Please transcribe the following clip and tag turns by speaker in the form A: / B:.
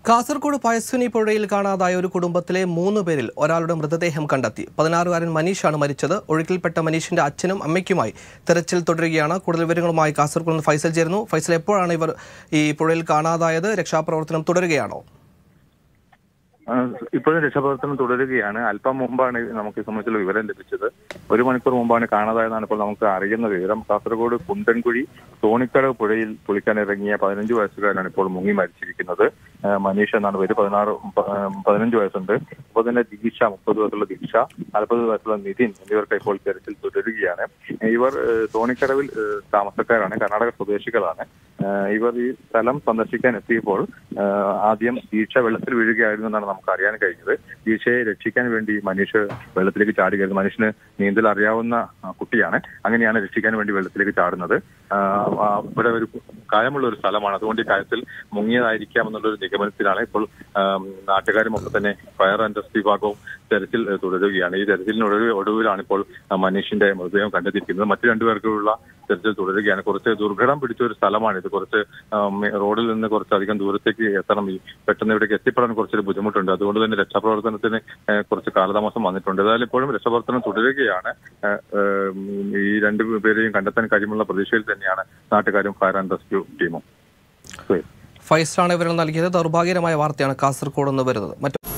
A: കാസർഗോഡ് പയസ്വിനി പുഴയിൽ കാണാതായ ഒരു കുടുംബത്തിലെ മൂന്ന് പേരിൽ ഒരാളുടെ മൃതദേഹം കണ്ടെത്തി പതിനാറുകാരൻ മനീഷാണ് മരിച്ചത് ഒഴുക്കിൽപ്പെട്ട മനീഷിന്റെ അച്ഛനും അമ്മയ്ക്കുമായി തെരച്ചിൽ തുടരുകയാണ് കൂടുതൽ വിവരങ്ങളുമായി കാസർഗോഡ് നിന്ന് ഫൈസൽ ചേരുന്നു ഫൈസൽ എപ്പോഴാണ് ഇവർ ഈ പുഴയിൽ കാണാതായത് രക്ഷാപ്രവർത്തനം തുടരുകയാണോ
B: ആ, ഇപ്പോഴും രക്ഷാപ്രവർത്തനം തുടരുകയാണ് അല്പം മുമ്പാണ് നമുക്ക് ഈ സംബന്ധിച്ചുള്ള വിവരം ലഭിച്ചത് ഒരു മണിക്കൂർ മുമ്പാണ് കാണാതായതാണ് ഇപ്പോൾ നമുക്ക് അറിയുന്ന വിവരം കാസർഗോഡ് കുണ്ടൻകുഴി തോണിക്കടവ് പുഴയിൽ കുളിക്കാൻ ഇറങ്ങിയ പതിനഞ്ച് വയസ്സുകാരനാണ് ഇപ്പോൾ മുങ്ങി മരിച്ചിരിക്കുന്നത് ആ, മനീഷ് എന്നാണ് പേര് പതിനാറ് പ- ആ, പതിനഞ്ച് വയസ്സുണ്ട് അപ്പോൾ തന്നെ ദീക്ഷ മുപ്പത് വയസ്സുള്ള ദീക്ഷ നാൽപ്പത് വയസ്സുള്ള നിതിൻ എന്നിവർക്ക് ഇപ്പോൾ തെരച്ചിൽ തുടരുകയാണ് ഇവർ ഏ, തോണിക്കടവിൽ ഏ, താമസക്കാരാണ് കർണാടക സ്വദേശികളാണ് ആ, ഇവർ ഈ സ്ഥലം സന്ദർശിക്കാൻ എത്തിയപ്പോൾ ആ, ആദ്യം ദീക്ഷ വെള്ളത്തിൽ വീഴുകയായിരുന്നു എന്നാണ് നമുക്ക് അറിയാൻ കഴിഞ്ഞത് ദീക്ഷയെ രക്ഷിക്കാൻ വേണ്ടി മനീഷ് വെള്ളത്തിലേക്ക് ചാടുകയായിരുന്നു മനുഷ്യന് നീന്തൽ അറിയാവുന്ന ആ, കുട്ടിയാണ് അങ്ങനെയാണ് രക്ഷിക്കാൻ വേണ്ടി വെള്ളത്തിലേക്ക് ചാടുന്നത് ആ, ആ, ഇവിടെ ഒരു കായമുള്ള ഒരു സ്ഥലമാണ് അതുകൊണ്ട് ഈ കാര്യത്തിൽ മുങ്ങിയതായിരിക്കാം എന്നുള്ളൊരു നിഗമനത്തിലാണ് ഇപ്പോൾ ആം, നാട്ടുകാരും ഒക്കെ തന്നെ ഫയർ ആൻഡ് റെസ്ക്യൂ വിഭാഗവും തെരച്ചിൽ ഏ, തുടരുകയാണ് ഈ തെരച്ചിലിന് ഒടുവിൽ ഒടുവിലാണ് ഇപ്പോൾ ആ, മനീഷിന്റെ മൃതദേഹം കണ്ടെത്തിയിരിക്കുന്നത് മറ്റു രണ്ടുപേർക്കുള്ള തെരച്ചിൽ തുടരുകയാണ് കുറച്ച് ദുർഘടം പിടിച്ച ഒരു സ്ഥലമാണിത് കുറച്ച് ആം, റോഡിൽ നിന്ന് കുറച്ചധികം ദൂരത്തേക്ക് എത്തണം ഈ പെട്ടെന്ന് ഇവിടേക്ക് എത്തിപ്പെടാൻ കുറച്ചൊരു ബുദ്ധിമുട്ടുണ്ട് അതുകൊണ്ട് തന്നെ രക്ഷാപ്രവർത്തനത്തിന് ഏ, കുറച്ച് കാലതാമസം വന്നിട്ടുണ്ട് ഏതായാലും ഇപ്പോഴും രക്ഷാപ്രവർത്തനം തുടരുകയാണ് ഏ, ഏം, ഈ രണ്ടു പേരെയും കണ്ടെത്താൻ കഴിയുമുള്ള പ്രതീക്ഷയിൽ തന്നെയാണ് നാട്ടുകാരും ഫയർ ആൻഡ് റെസ്ക്യൂ ടീമും ശരി.
A: ഫൈസലാണ് വിവരം നൽകിയത് ദൗർഭാഗ്യകരമായ വാർത്തയാണ് കാസർഗോഡ് നിന്ന് വരുന്നത് മറ്റു